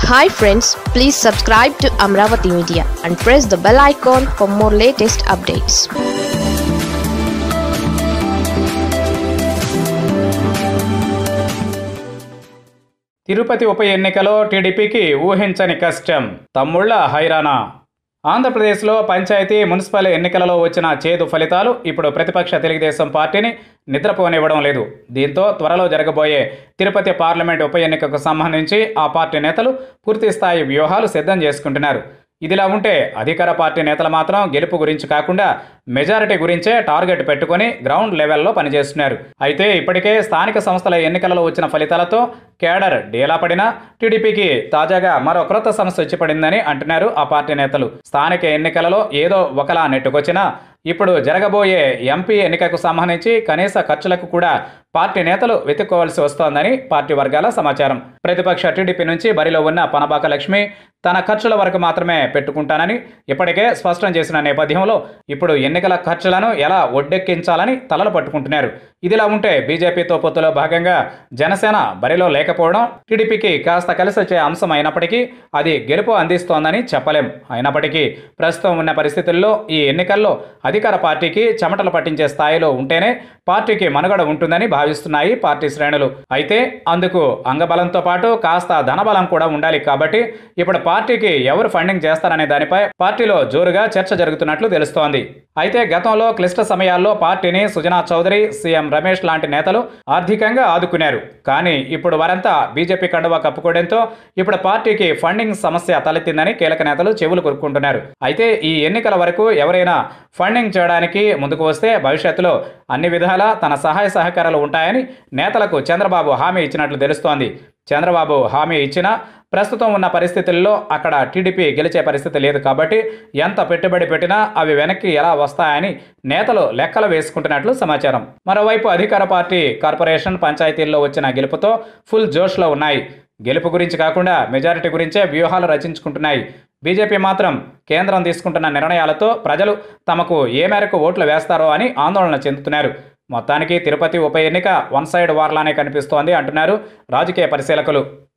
hi friends please subscribe to Amaravati media and press the bell icon for more latest updates Tirupati ఉప ఎన్నికలో టీడీపీకి ఊహించని కష్టం తమ్ముళ్ల హైరానా ఆంధ్రప్రదేశ్లో పంచాయతీ మున్సిపల్ ఎన్నికలలో వచ్చిన చేదు ఫలితాలు ఇప్పుడు ప్రతిపక్ష తెలుగుదేశం పార్టీని నిద్రపోనివ్వడం లేదు దీంతో త్వరలో జరగబోయే తిరుపతి పార్లమెంట్ ఉప ఎన్నికకు సంబంధించి ఆ పార్టీ నేతలు పూర్తి స్థాయి వ్యూహాలు సిద్ధం చేసుకుంటున్నారు ఇదిలా ఉంటే అధికార పార్టీ నేతలు మాత్రం గెలుపు గురించి కాకుండా మెజారిటీ గురించే టార్గెట్ పెట్టుకొని గ్రౌండ్ లెవెల్లో పనిచేస్తున్నారు అయితే ఇప్పటికే స్థానిక సంస్థల ఎన్నికలలో వచ్చిన ఫలితాలతో కేడర్ డేలా పడినా టీడీపీకి తాజాగా మరో క్రొత్త సమస్య వచ్చి పడిందని అంటున్నారు ఆ పార్టీ నేతలు స్థానిక ఎన్నికలలో ఏదో ఒకలా నెట్టుకొచ్చినా ఇప్పుడు జరగబోయే ఎంపీ ఎన్నికకు సంబంధించి కనీస ఖర్చులకు కూడా పార్టీ నేతలు వెతుక్కోవాల్సి వస్తోందని పార్టీ వర్గాల సమాచారం ప్రతిపక్ష టీడీపీ నుంచి బరిలో ఉన్న పనబాక లక్ష్మి తన ఖర్చుల వరకు మాత్రమే పెట్టుకుంటానని ఇప్పటికే స్పష్టం చేసిన నేపథ్యంలో ఇప్పుడు ఎన్నికల ఖర్చులను ఎలా ఒడ్డెక్కించాలని తలలు పట్టుకుంటున్నారు ఇదిలా ఉంటే బీజేపీతో పొత్తులో భాగంగా జనసేన బరిలో లేకపోవడం టీడీపీకి కాస్త కలిసి వచ్చే అంశం అయినప్పటికీ అది గెలుపు అందిస్తోందని చెప్పలేం అయినప్పటికీ ప్రస్తుతం ఉన్న పరిస్థితుల్లో ఈ ఎన్నికల్లో అధికార పార్టీకి చెమటలు పట్టించే స్థాయిలో ఉంటేనే పార్టీకి మనుగడ ఉంటుందని భావిస్తున్నాయి పార్టీ శ్రేణులు అయితే అందుకు అంగబలంతో పాటు కాస్త ధనబలం కూడా ఉండాలి కాబట్టి ఇప్పుడు పార్టీకి ఎవరు ఫండింగ్ చేస్తారనే దానిపై పార్టీలో జోరుగా చర్చ జరుగుతున్నట్లు తెలుస్తోంది అయితే గతంలో క్లిష్ట సమయాల్లో పార్టీని సుజనా చౌదరి సీఎం రమేష్ లాంటి నేతలు ఆర్థికంగా ఆదుకున్నారు కానీ ఇప్పుడు వారంతా బీజేపీ కండువా కప్పుకోవడంతో ఇప్పుడు పార్టీకి ఫండింగ్ సమస్య తలెత్తిందని కీలక నేతలు చెవులు కొరుక్కుంటున్నారు అయితే ఈ ఎన్నికల వరకు ఎవరైనా ఫండింగ్ చేయడానికి ముందుకు వస్తే భవిష్యత్తులో అన్ని విధాలా తన సహాయ సహకారాలు ఉంటాయని నేతలకు చంద్రబాబు హామీ ఇచ్చినట్లు తెలుస్తోంది చంద్రబాబు హామీ ఇచ్చినా ప్రస్తుతం ఉన్న పరిస్థితుల్లో అక్కడ టీడీపీ గెలిచే పరిస్థితి లేదు కాబట్టి ఎంత పెట్టుబడి పెట్టినా అవి వెనక్కి ఎలా వస్తాయని నేతలు లెక్కలు వేసుకుంటున్నట్లు సమాచారం మరోవైపు అధికార పార్టీ కార్పొరేషన్ పంచాయతీల్లో వచ్చిన గెలుపుతో ఫుల్ జోష్లో ఉన్నాయి గెలుపు గురించి కాకుండా మెజారిటీ గురించే వ్యూహాలు రచించుకుంటున్నాయి బీజేపీ మాత్రం కేంద్రం తీసుకుంటున్న నిర్ణయాలతో ప్రజలు తమకు ఏ మేరకు ఓట్లు వేస్తారో అని ఆందోళన చెందుతున్నారు మొత్తానికి తిరుపతి ఉప ఎన్నిక వన్ సైడ్ వార్లానే కనిపిస్తోంది అంటున్నారు రాజకీయ పరిశీలకులు